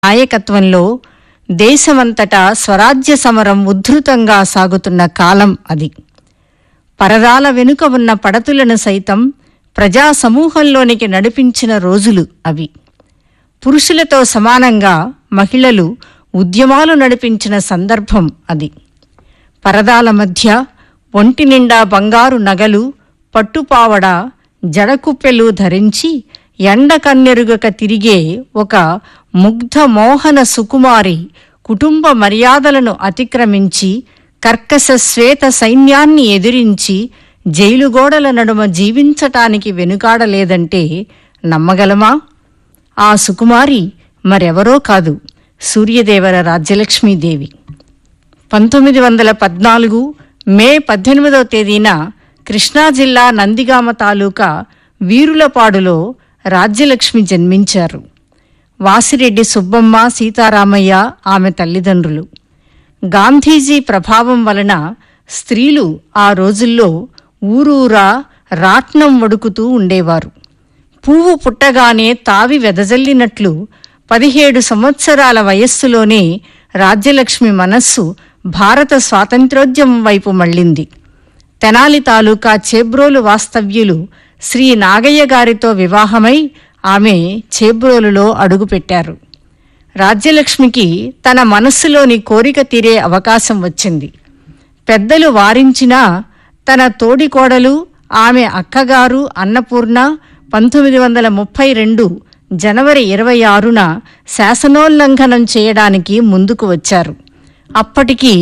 నాయకత్వంలో దేశమంతటా స్వరాజ్య సమరం ఉద్ధృతంగా సాగుతున్న కాలం అది పరదాల వెనుక ఉన్న పడతులను సైతం ప్రజా సమూహంలోనికి నడిపించిన రోజులు అవి పురుషులతో సమానంగా మహిళలు ఉద్యమాలు నడిపించిన సందర్భం అది పరదాల మధ్య ఒంటి నిండా బంగారు నగలు పట్టుపావడ జడకుప్పెలు ధరించి ఎండ కన్నెరుగక తిరిగే ఒక ముగ్ధ మోహన సుకుమారి కుటుంబ మర్యాదలను అతిక్రమించి కర్కశ శ్వేత సైన్యాన్ని ఎదిరించి జైలు గోడల నడుమ జీవించటానికి వెనుకాడలేదంటే నమ్మగలమా ఆ సుకుమారి మరెవరో కాదు సూర్యదేవర రాజ్యలక్ష్మీదేవి పంతొమ్మిది వందల పద్నాలుగు మే పద్దెనిమిదవ తేదీన కృష్ణా జిల్లా నందిగామ తాలూకా వీరులపాడులో రాజ్యలక్ష్మి జన్మించారు వాసిరెడ్డి సుబ్బమ్మ సీతారామయ్య ఆమె తల్లిదండ్రులు గాంధీజీ ప్రభావం వలన స్త్రీలు ఆ రోజుల్లో ఊరూరా రాట్నం వడుకుతూ ఉండేవారు పువ్వు పుట్టగానే తావి వెదజల్లినట్లు పదిహేడు సంవత్సరాల వయస్సులోనే రాజ్యలక్ష్మి మనస్సు భారత స్వాతంత్రోద్యమం వైపు మళ్ళింది తెనాలి తాలూకా చేబ్రోలు వాస్తవ్యులు శ్రీ నాగయ్య గారితో వివాహమై ఆమె చేబ్రోలులో అడుగుపెట్టారు రాజ్యలక్ష్మికి తన మనస్సులోని కోరిక తీరే అవకాశం వచ్చింది పెద్దలు వారించినా తన తోడికోడలు ఆమె అక్కగారు అన్నపూర్ణ పంతొమ్మిది వందల ముప్పై రెండు జనవరి ఇరవై ఆరున శాసనోల్లంఘనం చేయడానికి ముందుకు వచ్చారు అప్పటికి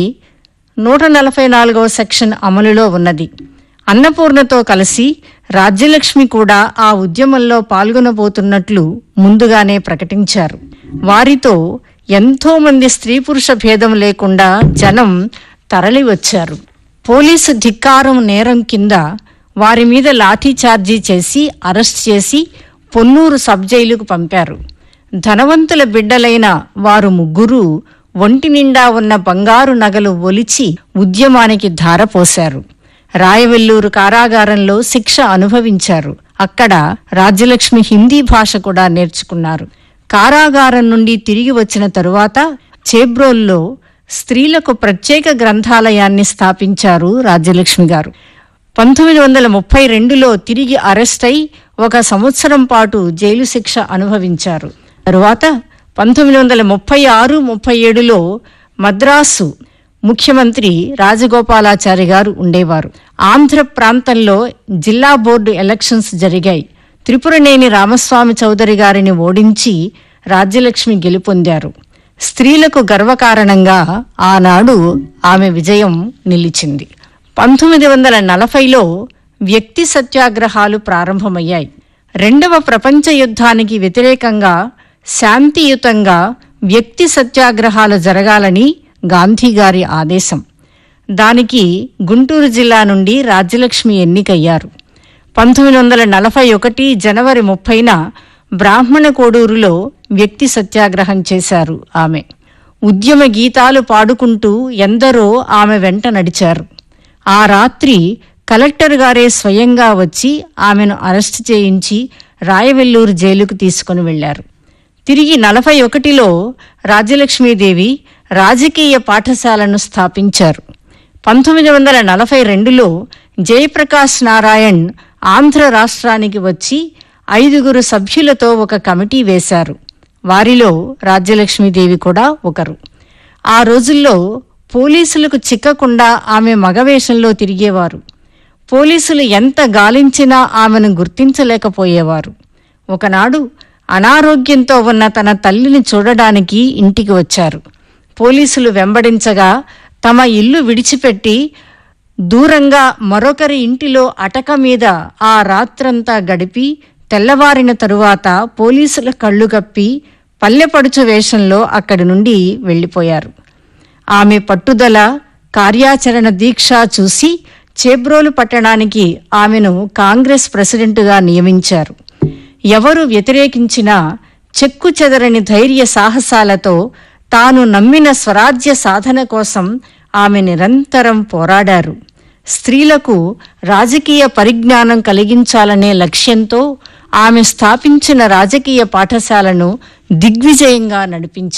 నూట నలభై నాలుగవ సెక్షన్ అమలులో ఉన్నది అన్నపూర్ణతో కలిసి రాజ్యలక్ష్మి కూడా ఆ ఉద్యమంలో పాల్గొనబోతున్నట్లు ముందుగానే ప్రకటించారు వారితో ఎంతో మంది స్త్రీ పురుష భేదం లేకుండా జనం తరలి వచ్చారు పోలీసు ధిక్కారం నేరం కింద వారి మీద లాఠీ చార్జీ చేసి అరెస్ట్ చేసి పొన్నూరు సబ్ జైలుకు పంపారు ధనవంతుల బిడ్డలైన వారు ముగ్గురు ఒంటి నిండా ఉన్న బంగారు నగలు ఒలిచి ఉద్యమానికి ధారపోశారు రాయవెల్లూరు కారాగారంలో శిక్ష అనుభవించారు అక్కడ రాజ్యలక్ష్మి హిందీ భాష కూడా నేర్చుకున్నారు కారాగారం నుండి తిరిగి వచ్చిన తరువాత చేబ్రోల్లో స్త్రీలకు ప్రత్యేక గ్రంథాలయాన్ని స్థాపించారు రాజ్యలక్ష్మి గారు పంతొమ్మిది వందల ముప్పై రెండులో తిరిగి అరెస్ట్ అయి ఒక సంవత్సరం పాటు జైలు శిక్ష అనుభవించారు తరువాత పంతొమ్మిది వందల ముప్పై ఆరు ముప్పై ఏడులో మద్రాసు ముఖ్యమంత్రి రాజగోపాలాచారి గారు ఉండేవారు ఆంధ్ర ప్రాంతంలో జిల్లా బోర్డు ఎలక్షన్స్ జరిగాయి త్రిపురనేని రామస్వామి చౌదరి గారిని ఓడించి రాజ్యలక్ష్మి గెలుపొందారు స్త్రీలకు గర్వకారణంగా ఆనాడు ఆమె విజయం నిలిచింది పంతొమ్మిది వందల నలభైలో వ్యక్తి సత్యాగ్రహాలు ప్రారంభమయ్యాయి రెండవ ప్రపంచ యుద్ధానికి వ్యతిరేకంగా శాంతియుతంగా వ్యక్తి సత్యాగ్రహాలు జరగాలని గాంధీ గారి ఆదేశం దానికి గుంటూరు జిల్లా నుండి రాజ్యలక్ష్మి ఎన్నికయ్యారు పంతొమ్మిది వందల నలభై ఒకటి జనవరి ముప్పైన బ్రాహ్మణ కోడూరులో వ్యక్తి సత్యాగ్రహం చేశారు ఆమె ఉద్యమ గీతాలు పాడుకుంటూ ఎందరో ఆమె వెంట నడిచారు ఆ రాత్రి కలెక్టర్ గారే స్వయంగా వచ్చి ఆమెను అరెస్ట్ చేయించి రాయవెల్లూరు జైలుకు తీసుకుని వెళ్లారు తిరిగి నలభై ఒకటిలో రాజ్యలక్ష్మీదేవి రాజకీయ పాఠశాలను స్థాపించారు పంతొమ్మిది వందల నలభై రెండులో జయప్రకాష్ నారాయణ్ ఆంధ్ర రాష్ట్రానికి వచ్చి ఐదుగురు సభ్యులతో ఒక కమిటీ వేశారు వారిలో రాజ్యలక్ష్మీదేవి కూడా ఒకరు ఆ రోజుల్లో పోలీసులకు చిక్కకుండా ఆమె మగవేషంలో తిరిగేవారు పోలీసులు ఎంత గాలించినా ఆమెను గుర్తించలేకపోయేవారు ఒకనాడు అనారోగ్యంతో ఉన్న తన తల్లిని చూడడానికి ఇంటికి వచ్చారు పోలీసులు వెంబడించగా తమ ఇల్లు విడిచిపెట్టి దూరంగా మరొకరి ఇంటిలో అటక మీద ఆ రాత్రంతా గడిపి తెల్లవారిన తరువాత పోలీసుల కళ్ళు కప్పి పల్లెపడుచు వేషంలో అక్కడి నుండి వెళ్ళిపోయారు ఆమె పట్టుదల కార్యాచరణ దీక్ష చూసి చేబ్రోలు పట్టణానికి ఆమెను కాంగ్రెస్ ప్రెసిడెంటుగా నియమించారు ఎవరు వ్యతిరేకించినా చెక్కు చెదరని ధైర్య సాహసాలతో తాను నమ్మిన స్వరాజ్య సాధన కోసం ఆమె నిరంతరం పోరాడారు స్త్రీలకు రాజకీయ పరిజ్ఞానం కలిగించాలనే లక్ష్యంతో ఆమె స్థాపించిన రాజకీయ పాఠశాలను దిగ్విజయంగా నడిపించారు